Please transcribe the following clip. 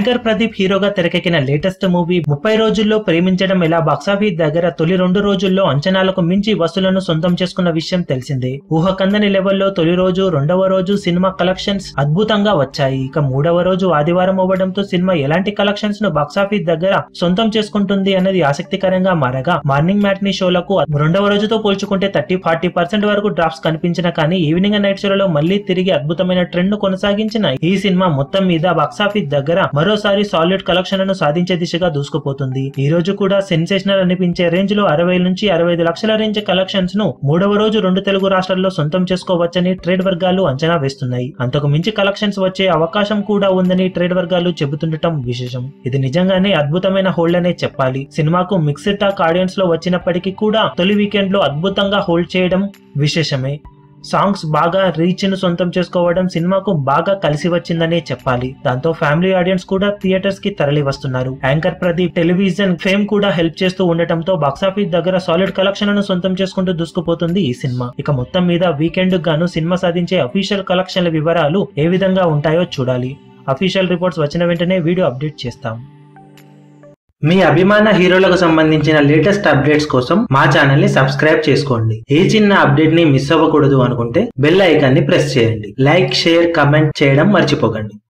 anchor Pradeep హీరోగా తెరకెక్కిన latest movie ముప్పై రోజుల్లో ప్రేమించడం ఎలా బాక్సాఫీస్ దగ్గర తొలి రెండు రోజుల్లో అంచనాలకు మించి వసూలను సొంతం చేసుకున్న విషయం తెలిసిందే ఊహకందని లెవెల్లో తొలి రోజు రెండవ రోజు సినిమా కలెక్షన్స్ అద్భుతంగా వచ్చాయి ఇక మూడవ రోజు ఆదివారం అవ్వడంతో సినిమా ఎలాంటి కలెక్షన్స్ ను బాక్సాఫీస్ దగ్గర సొంతం చేసుకుంటుంది అనేది ఆసక్తికరంగా మారగా మార్నింగ్ మ్యాట్నీ షోలకు రెండవ రోజుతో పోల్చుకుంటే థర్టీ ఫార్టీ పర్సెంట్ వరకు డ్రాప్స్ కనిపించిన కానీ ఈవినింగ్ అండ్ నైట్ షోలలో మళ్ళీ తిరిగి అద్భుతమైన ట్రెండ్ ను కొనసాగించిన ఈ సినిమా మొత్తం మీద బాక్సాఫీస్ దగ్గర మరోసారి సాలిడ్ కలెక్షన్లను సాధించే దిశగా దూసుకుపోతుంది ఈ రోజు కూడా సెన్సేషనల్ అనిపించే రేంజ్ లో అరవై నుంచి అరవై ఐదు లక్షల రేంజ్ కలెక్షన్స్ ను మూడవ రోజు రెండు తెలుగు రాష్ట్రాల్లో సొంతం చేసుకోవచ్చని ట్రేడ్ వర్గాలు అంచనా వేస్తున్నాయి అంతకు మించి కలెక్షన్స్ వచ్చే అవకాశం కూడా ఉందని ట్రేడ్ వర్గాలు చెబుతుండటం విశేషం ఇది నిజంగానే అద్భుతమైన హోల్డ్ అనే చెప్పాలి సినిమాకు మిక్స్డ్ టాక్ ఆడియన్స్ లో వచ్చినప్పటికీ కూడా తొలి వీకెండ్ లో అద్భుతంగా హోల్డ్ చేయడం విశేషమే సాంగ్స్ బాగా రీచ్ ను సొంతం చేసుకోవడం సినిమాకు బాగా కలిసి వచ్చిందనే చెప్పాలి దాంతో ఫ్యామిలీ ఆడియన్స్ కూడా థియేటర్స్ కి తరలి వస్తున్నారు యాంకర్ ప్రదీప్ టెలివిజన్ ఫేమ్ కూడా హెల్ప్ చేస్తూ ఉండటంతో బాక్సాఫీస్ దగ్గర సాలిడ్ కలెక్షన్లను సొంతం చేసుకుంటూ దూసుకుపోతుంది ఈ సినిమా ఇక మొత్తం మీద వీకెండ్ గాను సినిమా సాధించే అఫీషియల్ కలెక్షన్ల వివరాలు ఏ విధంగా ఉంటాయో చూడాలి అఫీషియల్ రిపోర్ట్స్ వచ్చిన వెంటనే వీడియో అప్డేట్ చేస్తాం మీ అభిమాన హీరోలకు సంబంధించిన లేటెస్ట్ అప్డేట్స్ కోసం మా ఛానల్ ని సబ్స్క్రైబ్ చేసుకోండి ఏ చిన్న అప్డేట్ ని మిస్ అవ్వకూడదు అనుకుంటే బెల్ ఐకాన్ ని ప్రెస్ చేయండి లైక్ షేర్ కమెంట్ చేయడం మర్చిపోకండి